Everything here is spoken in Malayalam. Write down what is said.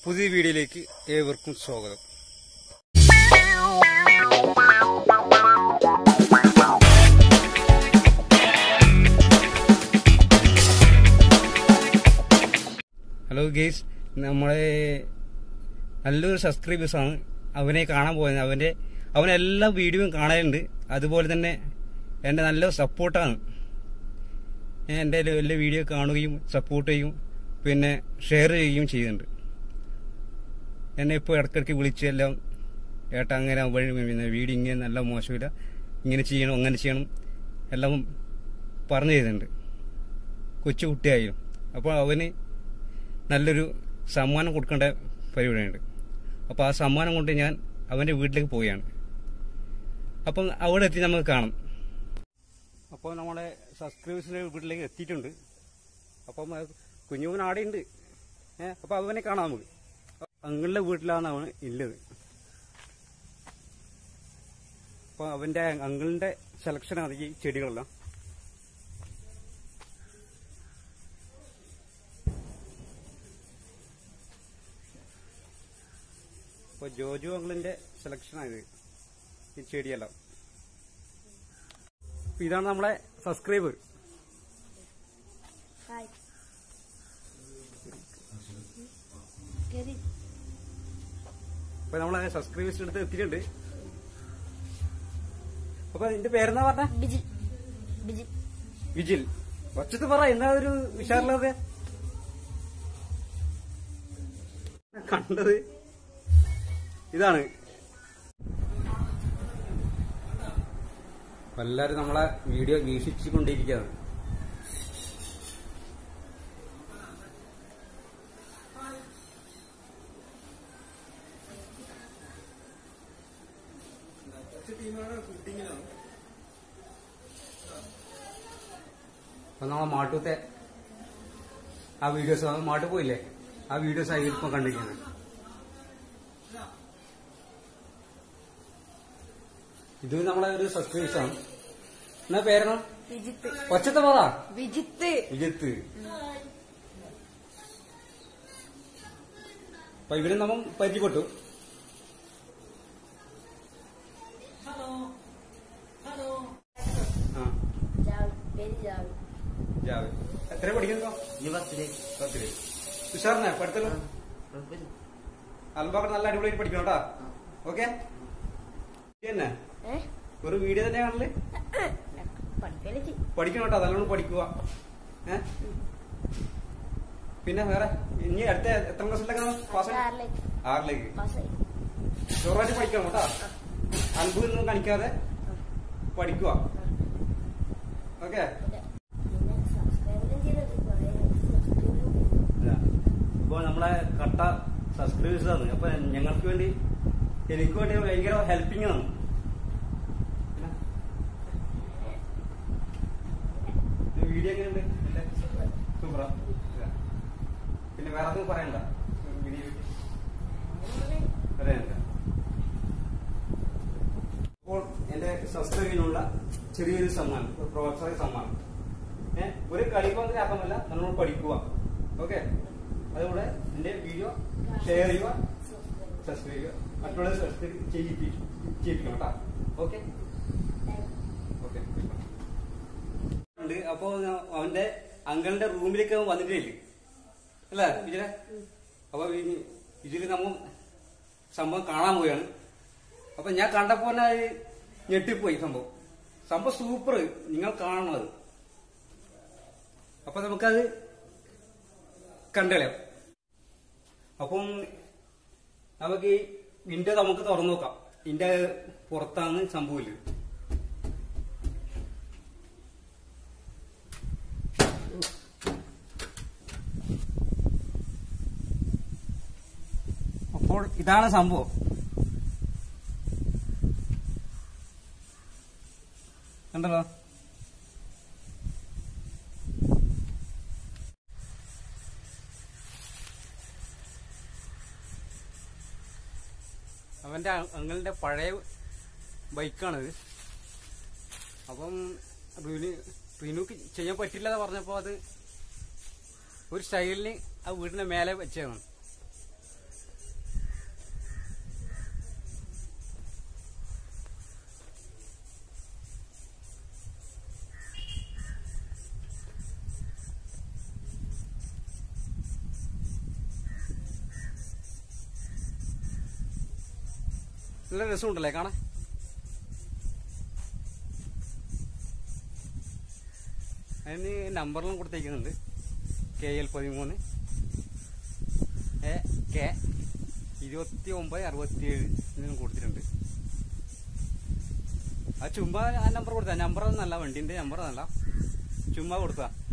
പുതിയ വീഡിയോയിലേക്ക് ഏവർക്കും സ്വാഗതം ഹലോ ഗെയ്സ് നമ്മളെ നല്ലൊരു സബ്സ്ക്രൈബേഴ്സാണ് അവനെ കാണാൻ പോയത് അവൻ്റെ അവൻ എല്ലാ വീഡിയോയും കാണാറുണ്ട് അതുപോലെ തന്നെ എൻ്റെ നല്ല സപ്പോർട്ടാണ് ഞാൻ എൻ്റെ എല്ലാ വീഡിയോ കാണുകയും സപ്പോർട്ട് ചെയ്യും പിന്നെ ഷെയർ ചെയ്യുകയും ചെയ്യുന്നുണ്ട് എന്നെ ഇപ്പോൾ ഇടയ്ക്കിടയ്ക്ക് വിളിച്ച് എല്ലാം ഏട്ടാ അങ്ങനെ വഴി പിന്നെ വീഡിയോ ഇങ്ങനെ നല്ല മോശമില്ല ഇങ്ങനെ ചെയ്യണം അങ്ങനെ ചെയ്യണം എല്ലാം പറഞ്ഞു തരുന്നുണ്ട് കൊച്ചു കുട്ടിയായാലും അപ്പോൾ അവന് നല്ലൊരു സമ്മാനം കൊടുക്കേണ്ട പരിപാടിയുണ്ട് അപ്പോൾ ആ സമ്മാനം കൊണ്ട് ഞാൻ അവൻ്റെ വീട്ടിലേക്ക് പോവുകയാണ് അപ്പം അവിടെ എത്തി നമുക്ക് കാണാം അപ്പോൾ നമ്മളെ സബ്സ്ക്രൈബേഴ്സിൻ്റെ വീട്ടിലേക്ക് എത്തിയിട്ടുണ്ട് അപ്പം കുഞ്ഞുമോൻ ആടെ ഉണ്ട് ഏഹ് അപ്പോൾ അവനെ കാണാം നമുക്ക് അങ്ങളുടെ വീട്ടിലാണ് അവൻ ഉള്ളത് അപ്പോൾ അവൻ്റെ അങ്കിളിൻ്റെ സെലക്ഷനാണ് ഈ ചെടികളെല്ലാം അപ്പോൾ ജോജു അങ്കിളിൻ്റെ സെലക്ഷനാണ് ഇത് ഈ ചെടിയെല്ലാം അപ്പൊ ഇതാണ് നമ്മളെ സബ്സ്ക്രൈബർ ഹായ് കേറി അപ്പൊ നമ്മളെ സബ്സ്ക്രൈബേഴ്സ് എടുത്ത് എത്തിയിട്ടുണ്ട് അപ്പൊ നിന്റെ പേരെന്നാ പറഞ്ഞ ബിജിൽ ബിജിൽ വിജിൽ ഒച്ചത്ത് പറ എന്താ ഒരു വിശാറില്ലാതെ കണ്ടത് ഇതാണ് അപ്പൊ എല്ലാരും നമ്മളെ വീഡിയോ വീക്ഷിച്ചുകൊണ്ടിരിക്കുകയാണ് അപ്പൊ നമ്മളെ മാട്ടൂത്തെ ആ വീഡിയോസ് മാട്ടു പോയില്ലേ ആ വീഡിയോസ് ആയി ഇപ്പൊ കണ്ടിരിക്കുന്നത് ഇത് നമ്മളെ ഒരു സബ്സ്ക്രൈബേഴ്സ് ആണ് എന്നാ പേരണോ വിജിത്ത് ഒച്ചത്തെ പറ വിജിത്ത് വിജയത്ത് അപ്പൊ ഇവര് നമ്മ പരിചയപ്പെട്ടു ആ ജാവി പേര് ജാവി ജാവേ എത്ര പഠിക്കുന്നോ ഇരുപത്തില് പത്തില് തുഷാറിനെ പഠിത്തല്ലോ അൽബാക്കർ നല്ല അടിപൊളിയായിട്ട് പഠിക്കണം കേട്ടാ ഓക്കെ തന്നെ ഏ ഒരു വീഡിയോ തന്നെ കാണല് പഠിക്കല് ചെയ്യും പഠിക്കണം കേട്ടോ നല്ലോണം പഠിക്കുക ഏ പിന്നെ വേറെ ഇനി അടുത്ത എത്ര ക്ലാസ്സിലൊക്കെ പാസ് ആറിലേക്ക് ആറിലേക്ക് പാസ്സായി ചോറായിട്ട് പഠിക്കണം കേട്ടോ അത്ഭുതമൊന്നും കാണിക്കാതെ പഠിക്കുക ഓക്കെ പിന്നെ സബ്സ്ക്രൈബും ചെയ്തത് കുറേ സബ്സ്ക്രൈബും ഇപ്പൊ നമ്മളെ കട്ട സബ്സ്ക്രൈബേഴ്സ് ആണ് അപ്പൊ ഞങ്ങൾക്ക് വേണ്ടി എനിക്ക് വേണ്ടി ഭയങ്കര ഹെൽപ്പിംഗ് ആണ് വീഡിയോ എങ്ങനെയുണ്ട് സൂപ്പറാ പിന്നെ വേറെ ഒന്നും പറയണ്ട വീഡിയോ പറയാനില്ല അപ്പോൾ എന്റെ സബ്സ്ക്രൈബിനുള്ള ചെറിയൊരു സമ്മാനം ഒരു പ്രോത്സാഹന സമ്മാനം ഏഹ് ഒരു കളിപ്പാത്രമാക്കാമല്ല നമ്മൾ പഠിക്കുക ഓക്കെ അതുകൂടെ എന്റെ വീഡിയോ ഷെയർ ചെയ്യുക സബ്സ്ക്രൈബ് ചെയ്യുക മറ്റുള്ളവരെ സബ്സ്ക്രൈബ് ചെയ്യിപ്പിക്കണം കേട്ടോ ഓക്കെ ഓക്കെ ഉണ്ട് അപ്പോ ഞാൻ അവന്റെ അങ്കിളിന്റെ റൂമിലേക്ക് അവൻ വന്നിട്ടില്ല അല്ലേ വിജയ അപ്പൊ ഈ- ഇതില് നമ്മ സംഭവം കാണാൻ പോയാണ് അപ്പൊ ഞാൻ കണ്ടപ്പോ തന്നെ അത് ഞെട്ടിപ്പോയി സംഭവം സംഭവം സൂപ്പർ നിങ്ങൾ കാണണം അത് അപ്പൊ നമുക്കത് കണ്ടളയാം അപ്പം നമുക്ക് ഈ വിൻഡോ നമുക്ക് തുറന്നു നോക്കാം ഇതിന്റെ പുറത്താണ് സംഭവില്ല അപ്പോൾ ഇതാണ് സംഭവം കണ്ടല്ലോ അവന്റെ അങ്ങളുടെ പഴയ ബൈക്കാണിത് അപ്പം റിനു റിനുക്ക് ചെയ്യാൻ പറ്റില്ല എന്ന് പറഞ്ഞപ്പോൾ അത് ഒരു സ്റ്റൈലിന് ആ വീടിന്റെ മേലെ വെച്ചതാണ് നല്ല രസമുണ്ടല്ലേ കാണാൻ അതിന് നമ്പറിലും കൊടുത്തേക്കുന്നുണ്ട് കെ എൽ പതിമൂന്ന് എ കെ ഇരുപത്തി ഒമ്പത് അറുപത്തിയേഴ് ഇതിനും കൊടുത്തിട്ടുണ്ട് ആ ചുമ്മാ ആ നമ്പർ കൊടുത്താ നമ്പർ നല്ല വണ്ടിന്റെ നമ്പർ നല്ല ചുമ്മാ കൊടുത്താ